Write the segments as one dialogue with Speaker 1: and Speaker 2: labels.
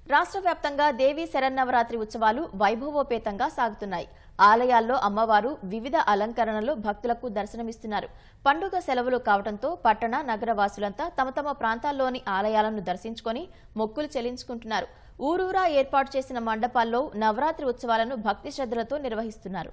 Speaker 1: రాష్ట్ర వ్యాప్తంగా దేవీ శరన్నవరాత్రి ఉత్సవాలు వైభవోపేతంగా సాగుతున్నాయి ఆలయాల్లో అమ్మవారు వివిధ అలంకరణలో భక్తులకు దర్శనమిస్తున్నారు పండుగ సెలవులు కావడంతో పట్టణ నగర వాసులంతా తమ తమ ప్రాంతాల్లోని ఆలయాలను దర్శించుకొని మొక్కులు చెల్లించుకుంటున్నారు ఊరూరా ఏర్పాటు చేసిన మండపాల్లో నవరాత్రి ఉత్సవాలను భక్తి శ్రద్ధలతో నిర్వహిస్తున్నారు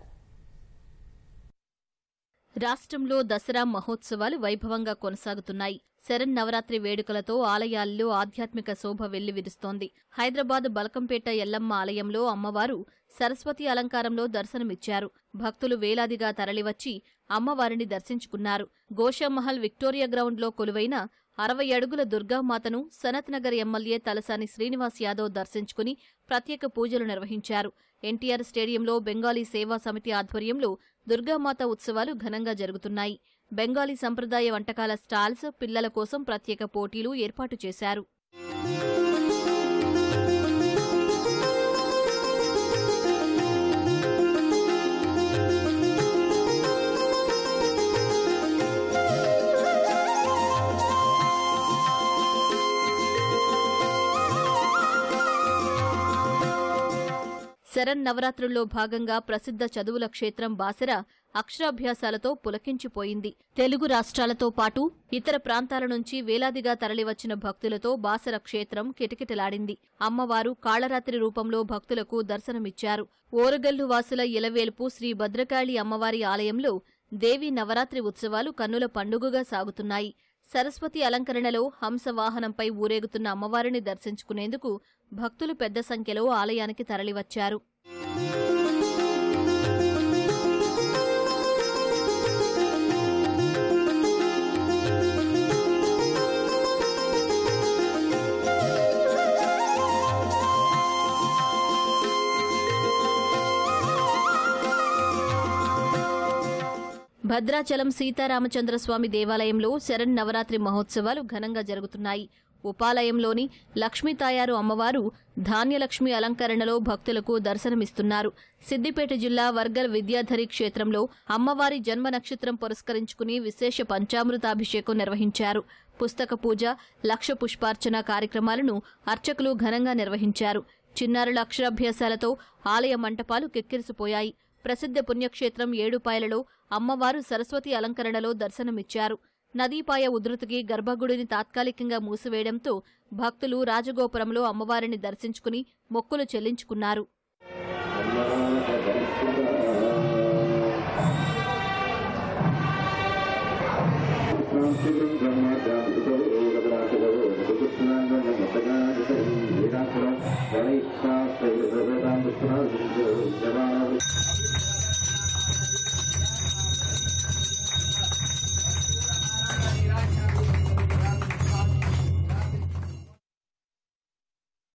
Speaker 2: రాష్ట్రంలో దసరా మహోత్సవాలు వైభవంగా కొనసాగుతున్నాయి శరన్నవరాత్రి వేడుకలతో ఆలయాల్లో ఆధ్యాత్మిక శోభ వెల్లివిరుస్తోంది హైదరాబాద్ బలకంపేట ఎల్లమ్మ ఆలయంలో అమ్మవారు సరస్వతి అలంకారంలో దర్శనమిచ్చారు భక్తులు వేలాదిగా తరలివచ్చి అమ్మవారిని దర్శించుకున్నారు గోషామహల్ విక్టోరియా గ్రౌండ్లో కొలువైన అరవై అడుగుల దుర్గామాతను సనత్ నగర్ ఎమ్మెల్యే తలసాని శ్రీనివాస్ యాదవ్ దర్శించుకుని ప్రత్యేక పూజలు నిర్వహించారు ఎన్టీఆర్ స్టేడియంలో బెంగాలీ సేవా సమితి ఆధ్వర్యంలో దుర్గామాత ఉత్సవాలు ఘనంగా జరుగుతున్నాయి బెంగాలీ సంప్రదాయ వంటకాల స్టాల్స్ పిల్లల కోసం ప్రత్యేక పోటీలు ఏర్పాటు చేశారు శరన్నవరాత్రుల్లో భాగంగా ప్రసిద్ధ చదువుల క్షేత్రం బాసర అక్షరాభ్యాసాలతో పులకించిపోయింది తెలుగు రాష్ట్రాలతో పాటు ఇతర ప్రాంతాల నుంచి వేలాదిగా తరలివచ్చిన భక్తులతో బాసర క్షేత్రం కిటకిటలాడింది అమ్మవారు కాళరాత్రి రూపంలో భక్తులకు దర్శనమిచ్చారు ఓరగల్లు వాసుల ఇలవేల్పు శ్రీ భద్రకాళి అమ్మవారి ఆలయంలో దేవి నవరాత్రి ఉత్సవాలు కన్నుల పండుగగా సాగుతున్నాయి సరస్వతి అలంకరణలో హంస వాహనంపై ఊరేగుతున్న అమ్మవారిని దర్శించుకునేందుకు భక్తులు పెద్ద సంఖ్యలో ఆలయానికి తరలివచ్చారు భద్రాచలం సీతారామచంద్రస్వామి దేవాలయంలో శరణ్ నవరాత్రి మహోత్సవాలు ఘనంగా జరుగుతున్నాయి ఉపాలయంలోని లక్ష్మీ తాయారు అమ్మవారు ధాన్యలక్ష్మి అలంకరణలో భక్తులకు దర్శనమిస్తున్నారు సిద్దిపేట జిల్లా వర్గల్ విద్యాధరి క్షేత్రంలో అమ్మవారి జన్మ నక్షత్రం పురస్కరించుకుని విశేష పంచామృతాభిషేకం నిర్వహించారు పుస్తక పూజ లక్ష పుష్పార్చన కార్యక్రమాలను అర్చకులు ఘనంగా నిర్వహించారు చిన్నారుల అక్షరాభ్యాసాలతో ఆలయ మంటపాలు కిక్కిరిసిపోయాయి ప్రసిద్ధ పుణ్యక్షేత్రం ఏడుపాయలలో అమ్మవారు సరస్వతి అలంకరణలో దర్శనమిచ్చారు నదీపాయ ఉధృతికి గర్భగుడిని తాత్కాలికంగా మూసివేయడంతో భక్తులు రాజగోపురంలో అమ్మవారిని దర్శించుకుని మొక్కులు చెల్లించుకున్నారు
Speaker 3: శ్రీరామ్